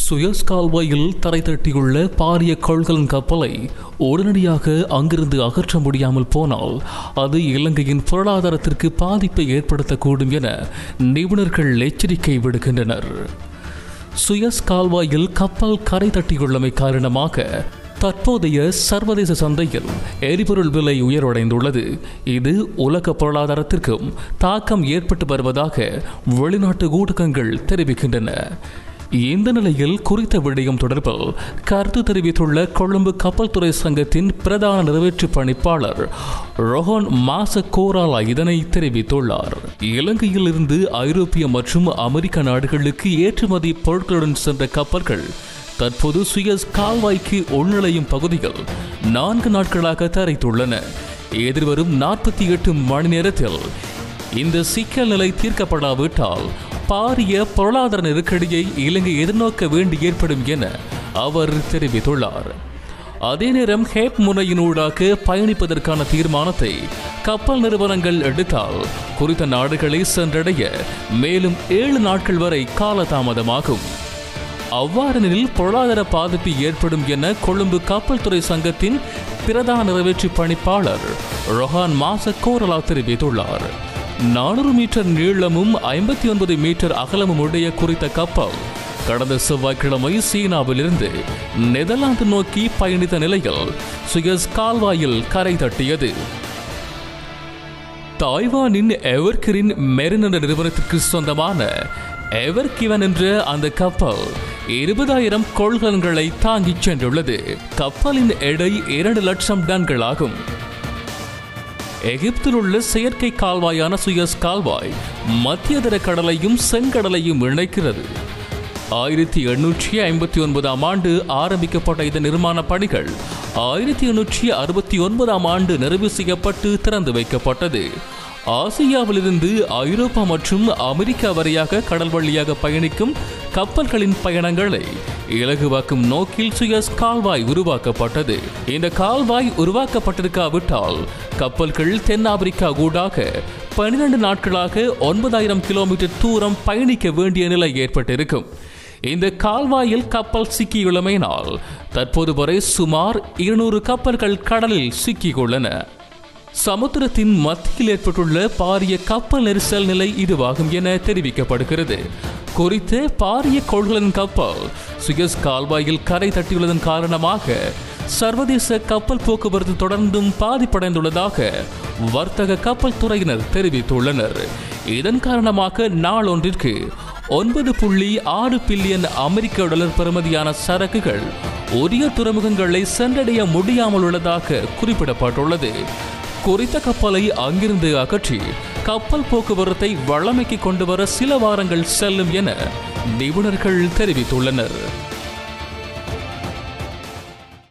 Suez கால்வாயில் தரை தட்டியுள்ள பாரிய கொள்கலன் கப்பலை உடனடியாக அங்கிருந்து அகற்ற முடியாமல் போனால் அது இலங்கையின் பொருளாதாரத்திற்கு பாதிப்பை ஏற்படுத்தக்கூடும் என நிபுணர்கள் எச்சரிக்கை விடுக்கின்றனர் சுயஸ் கால்வாயில் கப்பல் கரை தட்டியுள்ளமை காரணமாக தற்போதைய சர்வதேச சந்தையில் எரிபொருள் விலை உயர்வடைந்துள்ளது இது உலக பொருளாதாரத்திற்கும் தாக்கம் ஏற்பட்டு வருவதாக வெளிநாட்டு ஊடகங்கள் தெரிவிக்கின்றன இந்த நிலையில் குறித்த விடயம் தொடர்பில் கருத்து தெரிவித்துள்ள கொழும்பு கப்பல் துறை சங்கத்தின் பிரதான நிறைவேற்று பணிப்பாளர் ரொஹான் மாச கோராலா இதனை தெரிவித்துள்ளார் இலங்கையில் இருந்து ஐரோப்பிய மற்றும் அமெரிக்க நாடுகளுக்கு ஏற்றுமதி பொருட்களுடன் சென்ற கப்பல்கள் தற்போது சுயஸ் கால்வாய்க்கு உள்நுழையும் பகுதியில் நான்கு நாட்களாக தரைத்துள்ளன எதிர்வரும் நாற்பத்தி எட்டு மணி நேரத்தில் இந்த சிக்கல் நிலை தீர்க்கப்படாவிட்டால் பாரிய பொருளாதார நெருக்கடியை இலங்கை எதிர்நோக்க வேண்டி ஏற்படும் என அவர் தெரிவித்துள்ளார் அதே நேரம் ஹேப் முனையினூடாக பயணிப்பதற்கான தீர்மானத்தை கப்பல் நிறுவனங்கள் எடுத்தால் குறித்த நாடுகளை சென்றடைய மேலும் ஏழு நாட்கள் வரை காலதாமதமாகும் அவ்வாறெனில் பொருளாதார பாதிப்பு ஏற்படும் என கொழும்பு கப்பல் துறை சங்கத்தின் பிரதான நிறைவேற்று பணிப்பாளர் ரொஹான் மாச கோரலா தெரிவித்துள்ளார் நானூறு மீட்டர் நீளமும் ஐம்பத்தி ஒன்பது மீட்டர் அகலமும் உடைய குறித்த கப்பல் கடந்த செவ்வாய்க்கிழமை சீனாவிலிருந்து நெதர்லாந்து நோக்கி பயணித்த நிலையில் சுயஸ் கால்வாயில் கரை தட்டியது தாய்வானின் எவர்கிரின் மெரின் என்ற நிறுவனத்திற்கு சொந்தமான எவர்கிவன் என்ற அந்த கப்பல் இருபதாயிரம் கொள்கலன்களை தாங்கிச் சென்றுள்ளது கப்பலின் எடை இரண்டு லட்சம் டன்களாகும் எகிப்தில் உள்ள செயற்கை கால்வாயான சுயஸ் கால்வாய் மத்தியதர கடலையும் செங்கடலையும் இணைக்கிறது ஆயிரத்தி எண்ணூற்றி ஐம்பத்தி ஒன்பதாம் ஆண்டு ஆரம்பிக்கப்பட்ட இந்த நிர்மாண பணிகள் ஆயிரத்தி எண்ணூற்றி அறுபத்தி ஒன்பதாம் ஆண்டு நிறைவு செய்யப்பட்டு திறந்து வைக்கப்பட்டது ஆசியாவிலிருந்து ஐரோப்பா மற்றும் அமெரிக்கா வரையாக கடல் வழியாக பயணிக்கும் கப்பல்களின் பயணங்களை இலகுவாக்கும் நோக்கில் சுயஸ் கால்வாய் உருவாக்கப்பட்டது இந்த கால்வாய் உருவாக்கப்பட்டிருக்காவிட்டால் கப்பல்கள் தென்னாப்பிரிக்கா ஊடாக பனிரெண்டு நாட்களாக ஒன்பதாயிரம் கிலோமீட்டர் தூரம் பயணிக்க வேண்டிய நிலை ஏற்பட்டிருக்கும் இந்த கால்வாயில் கப்பல் சிக்கியுள்ளமையினால் தற்போது வரை சுமார் இருநூறு கப்பல்கள் கடலில் சிக்கியுள்ளன சமுத்திரத்தின் மத்தியில் ஏற்பட்டுள்ள பாரிய கப்பல் நெரிசல் நிலை இதுவாகும் என தெரிவிக்கப்படுகிறது குறித்த பாரிய கொள்கலன் கப்பல் சுயஸ் கால்வாயில் கரை தட்டியுள்ளதன் காரணமாக சர்வதேச கப்பல் போக்குவரத்து தொடர்ந்தும் பாதிப்படைந்துள்ளதாக வர்த்தக கப்பல் துறையினர் தெரிவித்துள்ளனர் இதன் காரணமாக நாளொன்றிற்கு ஒன்பது புள்ளி ஆறு பில்லியன் அமெரிக்க டாலர் பெறுமதியான சரக்குகள் உரிய துறைமுகங்களை சென்றடைய முடியாமல் உள்ளதாக குறிப்பிடப்பட்டுள்ளது குறித்த கப்பலை அங்கிருந்து அகற்றி கப்பல் போக்குவரத்தை வழமைக்கு கொண்டு வர சில வாரங்கள் செல்லும் என நிபுணர்கள் தெரிவித்துள்ளனர்